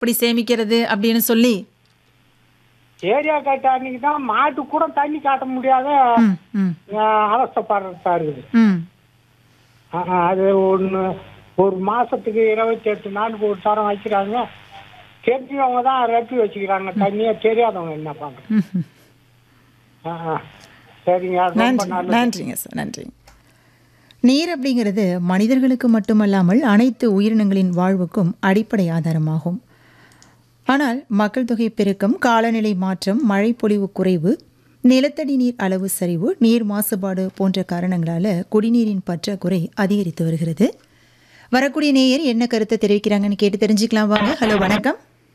இப்படி சேமிக்கிறது அப்படின்னு சொல்லி ஏரியா கட்ட அன்னைக்கு தான் மாட்டு கூட தண்ணி காட்ட முடியாத ம் ம் அஹ், அவஸ்தைப்படுறதா இருக்குது ம் ஆஹ், அது ஒன்று ஒரு மாசத்துக்கு இருபத்தி எட்டு நாளுக்கு ஒரு தரம் வைக்கிறாங்க தெரிஞ்சவங்க தான் ரெப்பி வச்சுக்கிறாங்க தண்ணியே தெரியாதவங்க என்ன பண்றது ம், ம். ஆஹ், ஆஹ். சரிங்க ரொம்ப நன்றி நல்லது நன்றிங்க சார் நன்றி நீர் அப்படிங்கிறது மனிதர்களுக்கு மட்டுமல்லாமல் அனைத்து உயிரினங்களின் வாழ்வுக்கும் அடிப்படை ஆதாரமாகும் ஆனால் மக்கள் தொகை பெருக்கம் காலநிலை மாற்றம் மழைப்பொழிவு குறைவு நிலத்தடி நீர் அளவு சரிவு நீர் மாசுபாடு போன்ற காரணங்களால குடிநீரின் பற்றாக்குறை அதிகரித்து வருகிறது வரக்கூடிய நேயர் என்ன கருத்தை தெரிவிக்கிறாங்கன்னு கேட்டு தெரிஞ்சுக்கலாம் வாங்க ஹலோ வணக்கம்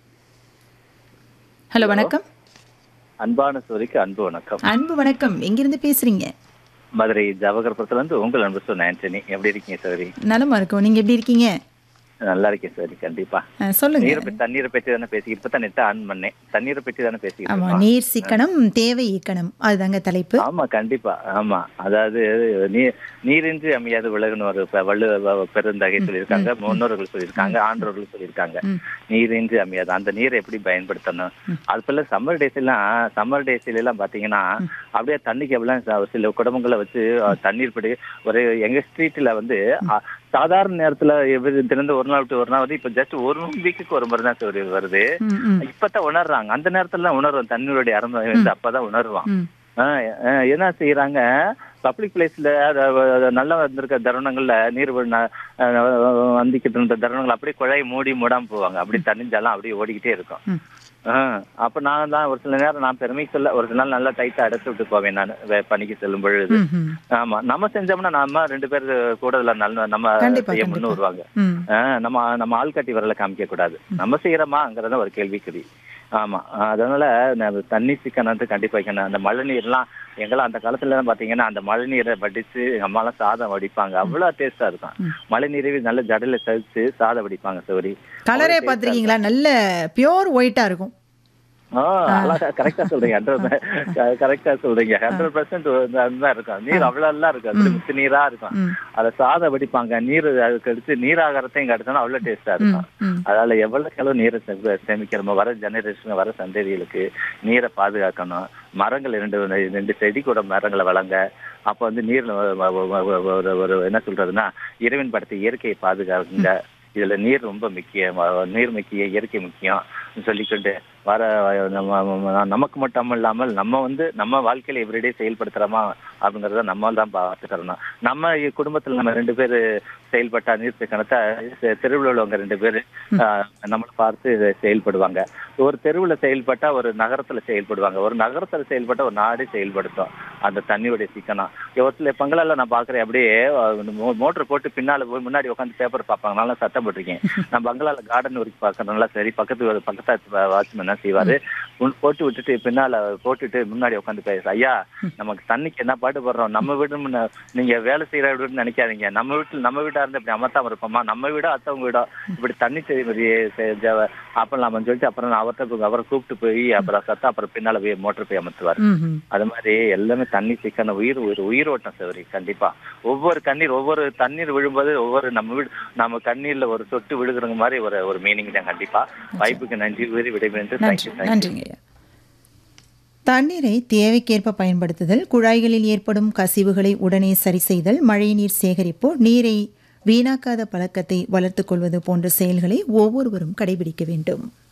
ஹலோ வணக்கம் அன்பான சோரிக்கு அன்பு வணக்கம் அன்பு வணக்கம் எங்கிருந்து பேசுறீங்க மதுரை ஜவகர்புரத்துல இருந்து உங்கள் அன்பு சொன்ன ஆண்டனி எப்படி இருக்கீங்க சோரி நலமா இருக்கும் நீங்க எப்படி இருக்கீங்க நல்லா இருக்கேன் சோரி கண்டிப்பா அஹ், சொல்லுங்க நீரை பத்தி தண்ணீரை பற்றி தானே பேசிக்கிட்டு இப்ப தான் நெட்ட ஆன் பண்ணேன் தண்ணீரை பற்றி தானே பேசிக்கிட்டு ஆமா இருக்கோம். நீர் சிக்கனம் தேவை இக்கணம் அதுதாங்க தலைப்பு ஆமா கண்டிப்பா ஆமா அதாவது நீர் நீரின்றி அமையாது உலகன்னு ஒரு ப- வள்ளுவ வ- பெருந்தகை சொல்லியிருக்காங்க முன்னோர்கள் சொல்லியிருக்காங்க ஆண்டோர்கள் சொல்லியிருக்காங்க ம். நீரின்றி அமையாது அந்த நீரை எப்படி பயன்படுத்தணும் அது போல சம்மர் டேஸ் எல்லாம் சம்மர் டேஸ்ல எல்லாம் பாத்தீங்கன்னா அப்படியே தண்ணிக்கு எவ்வளவு ச- சில குடும்பங்களை வச்சு அஹ், தண்ணீர் படி ஒரு எங்க ஸ்ட்ரீட்ல வந்து அஹ், சாதாரண நேரத்துல எவ்ரி தினந்து ஒரு நாள் விட்டு ஒரு நாள் வந்து இப்ப ஜஸ்ட் ஒரு வீக்குக்கு ஒரு முறை தான் சரி வருது ம், ம், இப்பதான் உணர்றாங்க அந்த நேரத்துல தான் உணர்வோம் தண்ணீருடைய அருமை வந்து அப்பதான் உணர்வான் ம். ஆஹ் ஆஹ் என்ன செய்யறாங்க பப்ளிக் பிளேஸ்ல நல்லா வந்திருக்க தருணங்கள்ல நீர் வ- ந- ஆஹ் வந்திக்கிட்டு இருந்த தருணங்கள் அப்படியே குழாய் மூடி மூடாம போவாங்க அப்படியே தண்ணிஞ்சாலும் அப்படியே ஓடிக்கிட்டே இருக்கும் ம். ஆஹ் அப்ப நான் தான் ஒரு சில நேரம் நான் பெருமை சொல்ல ஒரு சில நாள் நல்லா டைட்டா அடைச்சு விட்டு போவேன் நான் வே- பணிக்கு செல்லும் பொழுது ம், ம். ஆமா நம்ம செஞ்சோம்னா நம்ம ரெண்டு பேர் கூடதுல நல்ல நம்ம கண்டிப்பா, செய்ய கண்டிப்பா. முன்னு வருவாங்க ம். ஆஹ் நம்ம நம்ம ஆள்காட்டி வரல காமிக்க கூடாது நம்ம செய்யறோமாங்கிறத ஒரு கேள்விக்குறி ஆமா ஆஹ் அதனால நான் தண்ணி சிக்கனத்து கண்டிப்பா வைக்கணும் அந்த மழை நீர்லாம் எங்கெல்லாம் அந்த காலத்துல எல்லாம் பாத்தீங்கன்னா அந்த மழை நீரை வடிச்சு எங்க அம்மாலாம் சாதம் வடிப்பாங்க அவ்வளவு டேஸ்டா இருக்கும் மழை நீரை நல்ல ஜடல சலிச்சு சாதம் வடிப்பாங்க சோரி கலரே பார்த்திருக்கீங்களா நல்ல பியோர் ஒயிட்டா இருக்கும் அழகா கரெக்டா சொல்றீங்க ஹண்ட்ரட் கரெக்டா சொல்றீங்க ஹண்ட்ரட் பர்சன்ட் அதுதான் இருக்கும் நீர் அவ்வளவு எல்லாம் இருக்கும் அது முத்து நீரா இருக்கும் ம். அத சாதம் வடிப்பாங்க நீர் அதுக்கு எடுத்து நீராகாரத்தையும் கிடைச்சோன்னா அவ்வளவு டேஸ்டா இருக்கும் ம். அதனால எவ்வளவுக்கு எவ்வளவு நீரை சே- சேமிக்கிறோமோ வர ஜெனரேஷன் வர சந்ததிகளுக்கு நீரை பாதுகாக்கணும் மரங்கள் ரெண்டு ரெண்டு செடி கூட மரங்களை வளங்க அப்ப வந்து நீர்ல வ- வ- வ- வ- ஒரு ஒரு என்ன சொல்றதுன்னா இறைவன் படத்தை இயற்கையை பாதுகாக்குங்க இதுல நீர் ரொம்ப முக்கியம் வ- நீர் முக்கியம் இயற்கை முக்கியம் சொல்லிக்கொண்டு வர நம்ம நம்ம- நமக்கு மட்டும் இல்லாமல் நம்ம வந்து நம்ம வாழ்க்கையில எவ்ரிடே செயல்படுத்துறோமா அப்படிங்கறத நம்ம தான் பார்த்துக்கிறோம் நம்ம இ- குடும்பத்துல நம்ம ரெண்டு பேர் செயல்பட்டா நீர் சிக்கனத்தை தெருவில் உள்ளவங்க ரெண்டு பேர் நம்மளை பார்த்து இதை செயல்படுவாங்க ஒரு தெருவுல செயல்பட்டா ஒரு நகரத்துல செயல்படுவாங்க ஒரு நகரத்துல செயல்பட்டா ஒரு நாடு செயல்படுத்தும் அந்த தண்ணியுடைய சிக்கனம் ஒரு சில பங்களால நான் பாக்குறேன் அப்படியே மோட்டர் போட்டு பின்னால போய் முன்னாடி உட்காந்து பேப்பர் பார்ப்பாங்க நல்லா சத்தம் போட்டிருக்கேன் நான் பங்களால கார்டன் வரைக்கும் பார்க்கறதுனால சரி பக்கத்து ஒரு பக்கத்து வாட்ச்மேன் என்ன செய்வாரு உன் போட்டு விட்டுட்டு பின்னால போட்டுட்டு முன்னாடி உட்காந்து பேச ஐயா நமக்கு தண்ணிக்கு என்ன பாட்டு போடுறோம் நம்ம வீடு முன்ன- நீங்க வேலை செய்யற வீடுன்னு நினைக்காதீங்க நம்ம வீட்டுல நம்ம வீடா இருந்து இப்படி அமர்த்தாம இருப்போமா நம்ம வீடோ அத்தவங்க வீடோ இப்படி தண்ணி செய்வது அப்பலாமான்னு சொல்லிட்டு அப்புறம் நான் அவர்கிட்ட போய் அவரை கூப்பிட்டு போய் அப்புறம் சத்தம் அப்புறம் பின்னால போய் மோட்டர் போய் அமர்த்துவாரு ம், ம். அது மாதிரி எல்லாமே தண்ணி சிக்கன உயிர் உயிர் உயிரோட்டம் சௌரி கண்டிப்பா ஒவ்வொரு கண்ணீர் ஒவ்வொரு தண்ணீர் விழும்போது ஒவ்வொரு நம்ம வீடு நம்ம கண்ணீர்ல ஒரு சொட்டு விழுகுற மாதிரி ஒரு ஒரு மீனிங் தான் கண்டிப்பா வாய்ப்புக்கு நன்றி உயிர் விடைபெற்று நன்றி தேங்க்யூ தேங்க்யூ நன்றிங்க ஐயா தண்ணீரை தேவைக்கேற்ப பயன்படுத்துதல் குழாய்களில் ஏற்படும் கசிவுகளை உடனே சரி செய்தல் மழைநீர் சேகரிப்பு நீரை வீணாக்காத பழக்கத்தை வளர்த்துக் கொள்வது போன்ற செயல்களை ஒவ்வொருவரும் கடைபிடிக்க வேண்டும்